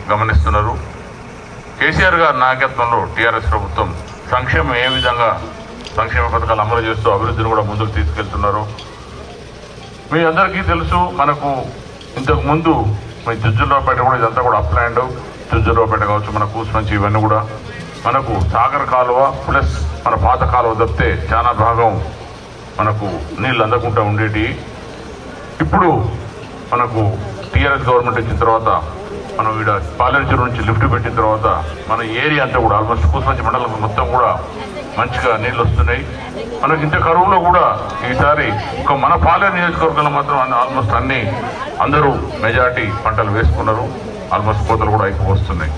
గమనిస్తున్నారు కేసీఆర్ గారి నాయకత్వంలో టీఆర్ఎస్ ప్రభుత్వం సంక్షేమం ఏ విధంగా సంక్షేమ పథకాలు అమలు చేస్తూ అభివృద్ధిని కూడా ముందుకు తీసుకెళ్తున్నారు మీ అందరికీ తెలుసు మనకు ఇంతకు ముందు మీ జుజ్జురావుపేట కూడా ఇదంతా కూడా అప్లాండ్ జుజ్జురావుపేట కావచ్చు మన కూసుమంచి ఇవన్నీ కూడా మనకు సాగర్ కాలువ ప్లస్ మన పాత కాలువ తప్పితే చాలా భాగం మనకు నీళ్ళు అందకుండా ఉండేటి ఇప్పుడు మనకు టీఆర్ఎస్ గవర్నమెంట్ వచ్చిన తర్వాత మనం ఇక్కడ పాలెంచూరు నుంచి లిఫ్ట్ పెట్టిన తర్వాత మన ఏరియా అంతా కూడా ఆల్మోస్ట్ కూసుమంచి మండలం మొత్తం కూడా మంచిగా నీళ్ళు వస్తున్నాయి మనకి ఇంత కరువులో కూడా ఈసారి ఒక మన పాలెం నియోజకవర్గంలో మాత్రం ఆల్మోస్ట్ అన్ని అందరూ మెజార్టీ పంటలు వేసుకున్నారు ఆల్మోస్ట్ కోతలు కూడా ఎక్కువ వస్తున్నాయి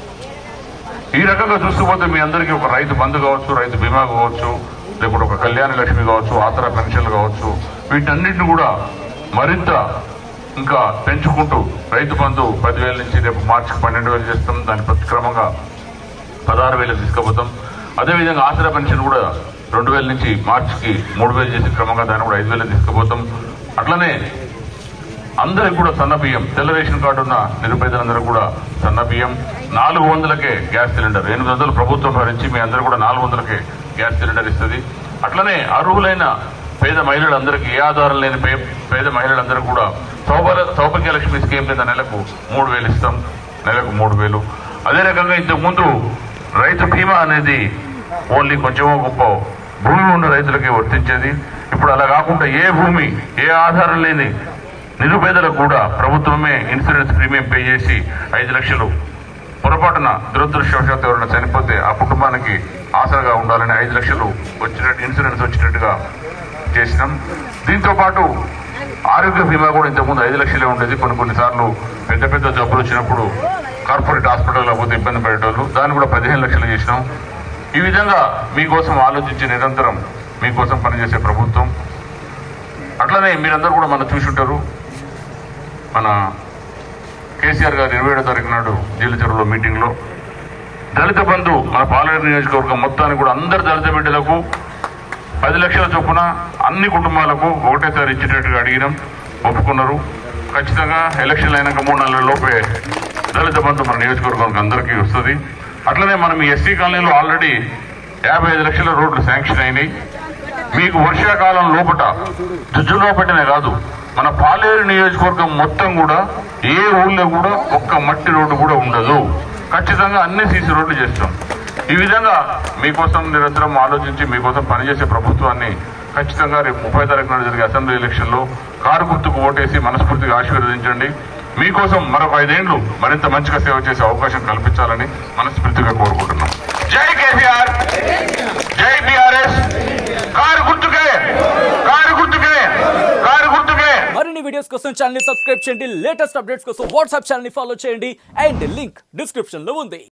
ఈ రకంగా చూసుకోపోతే మీ అందరికీ ఒక రైతు బంధు కావచ్చు రైతు బీమా కావచ్చు లేకపోతే ఒక కళ్యాణ లక్ష్మి కావచ్చు ఆసరా పెన్షన్లు కావచ్చు వీటన్నిటిని కూడా మరింత ఇంకా పెంచుకుంటూ రైతు బంధు పదివేల నుంచి రేపు మార్చికి పన్నెండు వేలు చేస్తాం దాని ప్రతిక్రమంగా పదహారు వేలు తీసుకుపోతాం అదేవిధంగా ఆసరా పెన్షన్ కూడా రెండు వేల నుంచి మార్చికి మూడు వేలు చేసే క్రమంగా దాన్ని కూడా ఐదు వేలు తీసుకుపోతాం అట్లనే అందరికి కూడా సన్న బియ్యం తెల్ల రేషన్ కార్డు ఉన్న నిరుపేదలందరూ కూడా సన్న బియ్యం నాలుగు వందలకే గ్యాస్ సిలిండర్ ఎనిమిది వందలు ప్రభుత్వం భరించి మీ అందరూ కూడా నాలుగు వందలకే గ్యాస్ సిలిండర్ ఇస్తుంది అట్లనే అర్హులైన పేద మహిళలందరికీ ఏ ఆధారం లేని పే- పేద మహిళలందరూ కూడా సౌభాగ్య సౌభాగ్య లక్ష్మి స్కీమ్ కింద నెలకు మూడు వేలు ఇస్తాం నెలకు మూడు వేలు అదే రకంగా ఇంతకు ముందు రైతు బీమా అనేది ఓన్లీ కొంచెమో గొప్ప భూమి ఉన్న రైతులకే వర్తించేది ఇప్పుడు అలా కాకుండా ఏ భూమి ఏ ఆధారం లేని నిరుపేదలకు కూడా ప్రభుత్వమే ఇన్సూరెన్స్ ప్రీమియం పే చేసి ఐదు లక్షలు పొరపాటున దురదృష్టవశాత్తు ఎవరైనా చనిపోతే ఆ కుటుంబానికి ఆసరగా ఉండాలని ఐదు లక్షలు వచ్చినట్టు ఇన్సూరెన్స్ వచ్చినట్టుగా చేసినాం దీంతో పాటు ఆరోగ్య బీమా కూడా ఇంతకుముందు ఐదు లక్షలే ఉండేది కొన్ని కొన్నిసార్లు పెద్ద పెద్ద జబ్బులు వచ్చినప్పుడు కార్పొరేట్ హాస్పిటల్లో పోతే ఇబ్బంది పడేటోళ్ళు దాన్ని కూడా పదిహేను లక్షలు చేసినాం ఈ విధంగా మీకోసం ఆలోచించి నిరంతరం మీకోసం పనిచేసే ప్రభుత్వం అట్లనే మీరందరూ కూడా మనం చూసుంటారు మన కేసీఆర్ గారు ఇరవై ఏడో తారీఖు నాడు జీలచెరువులో మీటింగ్లో దళిత బంధు మన పాలన నియోజకవర్గం మొత్తానికి కూడా అందరు దళిత బిడ్డలకు పది లక్షల చొప్పున అన్ని కుటుంబాలకు ఒకటేసారి ఇచ్చేటట్టుగా అడిగినాం ఒప్పుకున్నారు ఖచ్చితంగా ఎలక్షన్లు అయినాక మూడు నెలల లోపే దళిత బంధు మన నియోజకవర్గానికి అందరికీ వస్తుంది అట్లనే మనం ఈ ఎస్సీ కాలనీలో ఆల్రెడీ యాభై ఐదు లక్షల రోడ్లు శాంక్షన్ అయినాయి మీకు వర్షాకాలం లోపట జుజ్జులో పెట్టినే కాదు మన పాలేరు నియోజకవర్గం మొత్తం కూడా ఏ ఊళ్ళో కూడా ఒక్క మట్టి రోడ్డు కూడా ఉండదు ఖచ్చితంగా అన్ని సీసీ రోడ్లు చేస్తాం ఈ విధంగా మీకోసం నిరంతరం ఆలోచించి మీకోసం పనిచేసే ప్రభుత్వాన్ని ఖచ్చితంగా రేపు ముప్పై తారీఖు నాడు జరిగే అసెంబ్లీ ఎలక్షన్లో కారు గుర్తుకు ఓటేసి మనస్ఫూర్తిగా ఆశీర్వదించండి మీకోసం మరొక ఐదేళ్లు మరింత మంచిగా సేవ చేసే అవకాశం కల్పించాలని మనస్ఫూర్తిగా కోరుకుంటున్నాం జై కేసీఆర్ జై బీఆర్ఎస్ కారు గుర్తుకే కారు గుర్తుకే కారు గుర్తుకే మరిన్ని వీడియోస్ కోసం ఛానల్ ని సబ్స్క్రైబ్ చేయండి లేటెస్ట్ అప్డేట్స్ కోసం వాట్సాప్ ఛానల్ ని ఫాలో చేయండి అండ్ లింక్ డిస్క్రిప్షన్ లో ఉంది